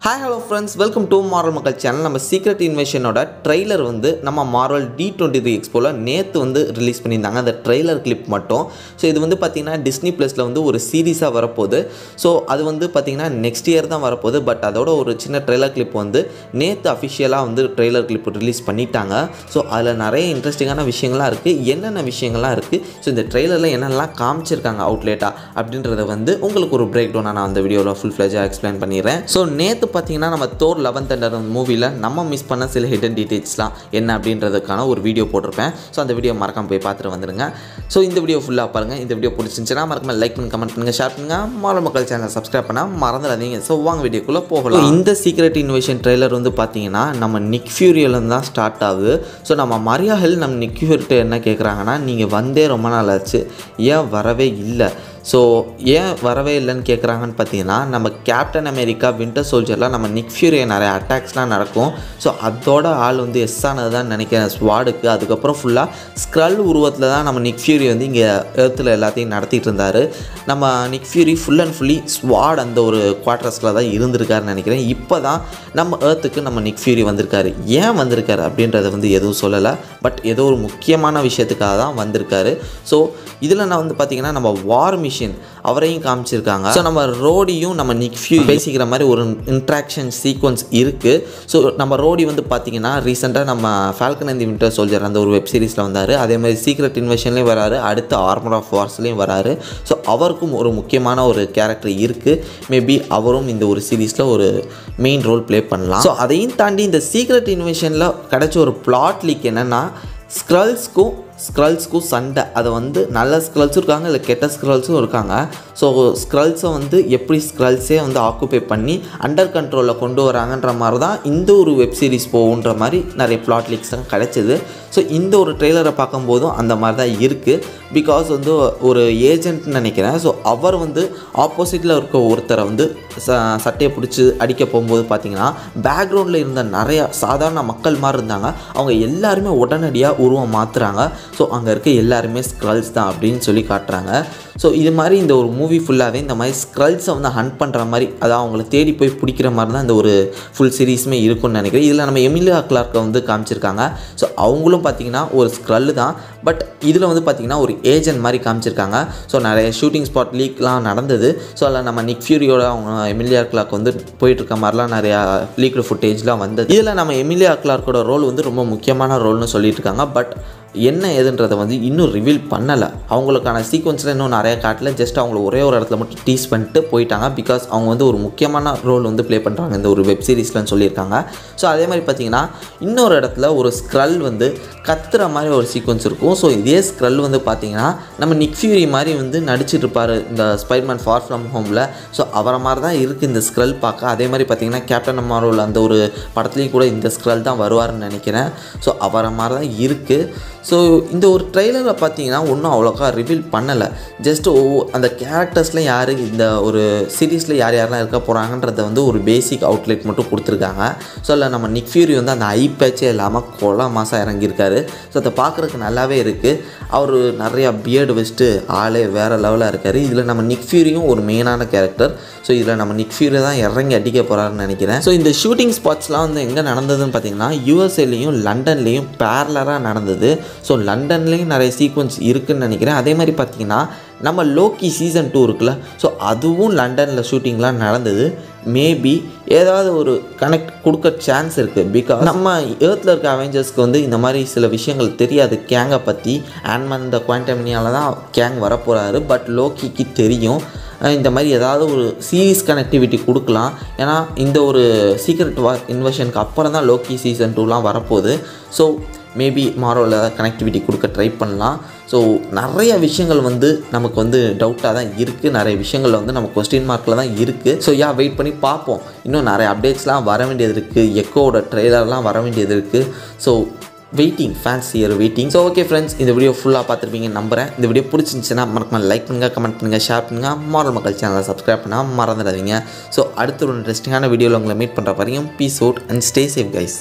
hi hello friends welcome to Marvel மக்கள் channel நம்ம secret இன்வெஷனோட ட்ரெய்லர் வந்து நம்ம மாரல் டி டுவெண்ட்டி த்ரீ எக்ஸ்போவில் நேற்று வந்து ரிலீஸ் பண்ணியிருந்தாங்க அந்த ட்ரெய்லர் கிளிப் மட்டும் ஸோ இது வந்து பார்த்திங்கன்னா டிஸ்னி ப்ளஸில் வந்து ஒரு சீரீஸாக வரப்போகுது ஸோ அது வந்து பார்த்திங்கன்னா நெக்ஸ்ட் இயர் தான் வரப்போகுது பட் அதோட ஒரு சின்ன ட்ரெய்லர் கிளிப் வந்து நேற்று அஃபிஷியலாக வந்து ட்ரெய்லர் கிளிப் ரிலீஸ் பண்ணிட்டாங்க ஸோ அதில் நிறைய இன்ட்ரெஸ்டிங்கான விஷயங்கள்லாம் இருக்குது என்னென்ன விஷயங்கள்லாம் இருக்குது ஸோ இந்த ட்ரெய்லரில் என்னென்னலாம் காமிச்சிருக்காங்க அவுட்லேட்டாக அப்படின்றத வந்து உங்களுக்கு ஒரு பிரேக் டவுனாக நான் அந்த வீடியோவில் ஃபுல் ஃப்ளெஜாக எக்ஸ்பிளைன் பண்ணிடுறேன் ஸோ நேற்று பார்த்தீங்கன்னா நம்ம தோர் லெவன் தண்டர் மூவியில் நம்ம மிஸ் பண்ண சில ஹிடன் டீட்டெயில்ஸ்லாம் என்ன அப்படின்றதுக்கான ஒரு வீடியோ போட்டிருப்பேன் ஸோ அந்த வீடியோ மறக்காம போய் பார்த்துட்டு வந்துருங்க ஸோ இந்த வீடியோ ஃபுல்லாக பாருங்கள் இந்த வீடியோ பிடிச்சிருந்துச்சுன்னா மறக்காம லைக் பண்ணி கமெண்ட் பண்ணுங்கள் ஷேர் பண்ணுங்கள் மாலை மக்கள் சேனல் சப்ஸ்கிரைப் பண்ணால் மறந்துடாதீங்க ஸோ வாங்க வீடியோக்குள்ளே போகலாம் இந்த சீக்ரெட் இன்வெஷன் ட்ரெய்லர் வந்து பார்த்தீங்கன்னா நம்ம நிக் ஃபியூரியலேருந்து தான் ஸ்டார்ட் ஆகுது ஸோ நம்ம மரியா ஹில் நம்ம நிக் ஃபியூரிட்ட என்ன கேட்குறாங்கன்னா நீங்கள் வந்தே ரொம்ப நாள் ஆச்சு ஏன் வரவே இல்லை ஸோ ஏன் வரவே இல்லைன்னு கேட்குறாங்கன்னு பார்த்தீங்கன்னா நம்ம கேப்டன் அமெரிக்கா வின்டர் சோல்ஜரில் நம்ம நிக் ஃபியூரிய நிறைய அட்டாக்ஸ்லாம் நடக்கும் ஸோ அதோட ஆள் வந்து எஸ் ஆனது தான் நினைக்கிறேன் ஸ்வாடுக்கு அதுக்கப்புறம் ஃபுல்லாக ஸ்க்ரல் உருவத்தில் தான் நம்ம நிக் ஃபியூரி வந்து இங்கே ஏர்த்தில் எல்லாத்தையும் நடத்திட்டு இருந்தார் நம்ம Nick Fury full and fully swat அந்த ஒரு குவார்டர்ஸில் தான் இருந்திருக்காருன்னு நினைக்கிறேன் இப்போ தான் நம்ம ஏர்த்துக்கு நம்ம நிக் ஃபியூரி வந்திருக்காரு ஏன் வந்திருக்காரு அப்படின்றத வந்து எதுவும் சொல்லலை பட் ஏதோ ஒரு முக்கியமான விஷயத்துக்காக தான் வந்திருக்காரு ஸோ இதில் நான் வந்து பார்த்தீங்கன்னா நம்ம வார் மிஷின் அவரையும் காமிச்சிருக்காங்க ஸோ நம்ம ரோடியும் நம்ம நிக் ஃபியூ பேசிக்கிற மாதிரி ஒரு இன்ட்ராக்ஷன் சீக்வன்ஸ் இருக்குது ஸோ நம்ம ரோடி வந்து பார்த்தீங்கன்னா ரீசெண்டாக நம்ம ஃபால்கன் அண்ட் வின்டர் சோல்ஜர் அந்த ஒரு வெப் சீரிஸில் வந்தார் அதே மாதிரி சீக்ரெட் இன்வெஷன்லேயும் வராரு அடுத்து ஆர்மர் ஆஃப் வார்ஸ்லேயும் வராரு ஸோ அவருக்கும் ஒரு முக்கியமான ஒரு கேரக்டர் இருக்குது மேபி அவரும் இந்த ஒரு சீரீஸில் ஒரு மெயின் ரோல் ப்ளே பண்ணலாம் ஸோ அதையும் தாண்டி இந்த சீக்ரெட் இன்வெஷனில் கிடைச்ச ஒரு பிளாட் லீக் என்னென்னா ஸ்க்ரல்ஸ்க்கும் ஸ்க்ரல்ஸ்க்கும் சண்டை அதை வந்து நல்ல ஸ்க்ரல்ஸும் இருக்காங்க இல்லை கெட்ட ஸ்க்ரல்ஸும் இருக்காங்க ஸோ ஸ்க்ரல்ஸை வந்து எப்படி ஸ்க்ரல்ஸே வந்து ஆக்குபை பண்ணி அண்டர் கண்ட்ரோலில் கொண்டு வராங்கன்ற மாதிரி தான் இந்த ஒரு வெப் சீரிஸ் போகுன்ற மாதிரி நிறைய பிளாட் லீக்ஸ் தான் கிடச்சிது ஸோ இந்த ஒரு ட்ரெய்லரை பார்க்கும்போதும் அந்த மாதிரி தான் இருக்குது பிகாஸ் வந்து ஒரு ஏஜென்ட்னு நினைக்கிறேன் ஸோ அவர் வந்து ஆப்போசிட்டில் இருக்க ஒருத்தரை வந்து ச சட்டையை பிடிச்சி அடிக்க போகும்போது பார்த்தீங்கன்னா பேக்ரவுண்டில் இருந்த நிறைய சாதாரண மக்கள் மாதிரி இருந்தாங்க அவங்க எல்லாருமே உடனடியாக உருவம் மாற்றுறாங்க ஸோ அங்கே இருக்க எல்லாருமே ஸ்க்ரல்ஸ் தான் அப்படின்னு சொல்லி காட்டுறாங்க ஸோ இது மாதிரி இந்த ஒரு மூவி ஃபுல்லாகவே இந்த மாதிரி ஸ்க்ரல்ஸை வந்து ஹண்ட் பண்ணுற மாதிரி அதாவது அவங்கள தேடி போய் பிடிக்கிற மாதிரி தான் இந்த ஒரு ஃபுல் சீரீஸுமே இருக்கும்னு நினைக்கிறேன் இதில் நம்ம எமிலியா கிளார்க்கை வந்து காமிச்சிருக்காங்க ஸோ அவங்களும் பார்த்தீங்கன்னா ஒரு ஸ்க்ரல் தான் பட் இதில் வந்து பார்த்திங்கன்னா ஒரு ஏஜென்ட் மாதிரி காமிச்சிருக்காங்க ஸோ நிறைய ஷூட்டிங் ஸ்பாட் லீக்லாம் நடந்தது ஸோ அதில் நம்ம நிக் ஃபியூரியோட அவங்க எமிலியா கிளார்க் வந்து போயிட்டுருக்க மாதிரிலாம் நிறையா லீக்டு ஃபுட்டேஜ்லாம் வந்தது இதில் நம்ம எமிலியா கிளார்க்கோட ரோல் வந்து ரொம்ப முக்கியமான ரோல்னு சொல்லிட்டு இருக்காங்க பட் என்ன ஏதுன்றதை வந்து இன்னும் ரிவீல் பண்ணலை அவங்களுக்கான சீக்வன்ஸில் இன்னும் நிறைய காட்டல ஜஸ்ட் அவங்கள ஒரே ஒரு இடத்துல மட்டும் டீஸ் பண்ணிட்டு போயிட்டாங்க பிகாஸ் அவங்க வந்து ஒரு முக்கியமான ரோல் வந்து ப்ளே பண்ணுறாங்க இந்த ஒரு வெப் சீரிஸ்லன்னு சொல்லியிருக்காங்க ஸோ அதே மாதிரி பார்த்தீங்கன்னா இன்னொரு இடத்துல ஒரு ஸ்க்ரல் வந்து கத்துற மாதிரி ஒரு சீக்வன்ஸ் இருக்கும் ஸோ இதே ஸ்க்ரல் வந்து பார்த்தீங்கன்னா நம்ம நிக் ஃபியூரி மாதிரி வந்து நடிச்சிட்டு இருப்பார் இந்த ஸ்பைட்மேன் ஃபார் ஃப்ரம் ஹோமில் ஸோ அவரை மாதிரி தான் இருக்குது இந்த ஸ்க்ரல் பார்க்க அதே மாதிரி பார்த்தீங்கன்னா கேப்டன் மாரோல் அந்த ஒரு படத்துலேயும் கூட இந்த ஸ்க்ரல் தான் வருவார்னு நினைக்கிறேன் ஸோ அவரை மாதிரி தான் இருக்குது ஸோ இந்த ஒரு ட்ரெய்லரில் பார்த்தீங்கன்னா ஒன்றும் அவ்வளோக்கா ரிவீல் பண்ணலை ஜஸ்ட் அந்த கேரக்டர்ஸில் யார் இந்த ஒரு சீரீஸில் யார் யாரெல்லாம் இருக்க போகிறாங்கன்றத வந்து ஒரு பேசிக் அவுட்லெட் மட்டும் கொடுத்துருக்காங்க ஸோ அதில் நம்ம நிக் ஃபியூரி வந்து அந்த ஐ பேச்சே இல்லாமல் கொலை மாதம் இறங்கியிருக்காரு ஸோ அதை பார்க்குறதுக்கு நல்லாவே இருக்குது அவர் நிறையா பியர்டு வச்சுட்டு ஆளே வேறு லெவலாக இருக்கார் இதில் நம்ம நிக் ஃபியூரியும் ஒரு மெயினான கேரக்டர் ஸோ இதில் நம்ம நிக் ஃபியூரி தான் இறங்கி அடிக்க போகிறாருன்னு நினைக்கிறேன் ஸோ இந்த ஷூட்டிங் ஸ்பாட்ஸ்லாம் வந்து எங்கே நடந்ததுன்னு பார்த்தீங்கன்னா யூஎஸ்ஏலையும் லண்டன்லேயும் பேரலராக நடந்தது ஸோ லண்டன்லேயும் நிறைய சீக்வன்ஸ் இருக்குதுன்னு நினைக்கிறேன் அதே மாதிரி பார்த்தீங்கன்னா நம்ம லோக்கி சீசன் டூ இருக்குல்ல ஸோ அதுவும் லண்டனில் ஷூட்டிங்லாம் நடந்தது மேபி ஏதாவது ஒரு கனெக்ட் கொடுக்க சான்ஸ் இருக்குது பிகாஸ் நம்ம ஏர்த்தில் இருக்க அவெஞ்சர்ஸ்க்கு வந்து இந்த மாதிரி சில விஷயங்கள் தெரியாது கேங்கை பற்றி ஆன்மன் இந்த குவாண்டமினியால் தான் கேங் வரப்போகிறாரு பட் லோக்கிக்கு தெரியும் இந்த மாதிரி ஏதாவது ஒரு சீரீஸ் கனெக்டிவிட்டி கொடுக்கலாம் ஏன்னா இந்த ஒரு சீக்ரெட் வா இன்வெஷனுக்கு அப்புறம் தான் லோக்கி சீசன் டூலாம் வரப்போகுது ஸோ மேபி மாரோவில் ஏதாவது கனெக்டிவிட்டி கொடுக்க ட்ரை பண்ணலாம் ஸோ நிறைய விஷயங்கள் வந்து நமக்கு வந்து டவுட்டாக தான் இருக்குது நிறைய விஷயங்கள் வந்து நம்ம கொஸ்டின் மார்க்கில் தான் இருக்குது ஸோ யா வெயிட் பண்ணி பார்ப்போம் இன்னும் நிறைய அப்டேட்ஸ்லாம் வர வேண்டியது இருக்குது எக்கோவோட ட்ரெய்லர்லாம் வர வேண்டியது இருக்குது so waiting fans year waiting so okay friends இந்த வீடியோ ஃபுல்லாக பார்த்துருப்பீங்கன்னு நம்புறேன் இந்த வீடியோ பிடிச்சிருந்துச்சுன்னா மறக்காம லைக் பண்ணுங்கள் கமெண்ட் பண்ணுங்கள் ஷேர் பண்ணுங்கள் மாரல் மக்கள் சேனலை சப்ஸ்கிரைப் பண்ணால் மறந்துடாதீங்க ஸோ அடுத்த ஒரு இன்ட்ரெஸ்டிங்கான வீடியோவில் உங்களை மீட் பண்ணுற வரையும் peace out and stay safe guys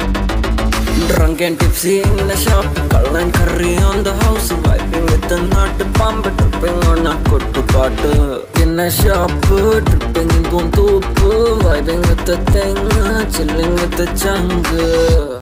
Drunk and tipsy in the shop Call and curry on the house Vibing with the nut bomb Tripping on a good to In a shop Tripping in Poonthoppu vibing with the thing chilling with the jungle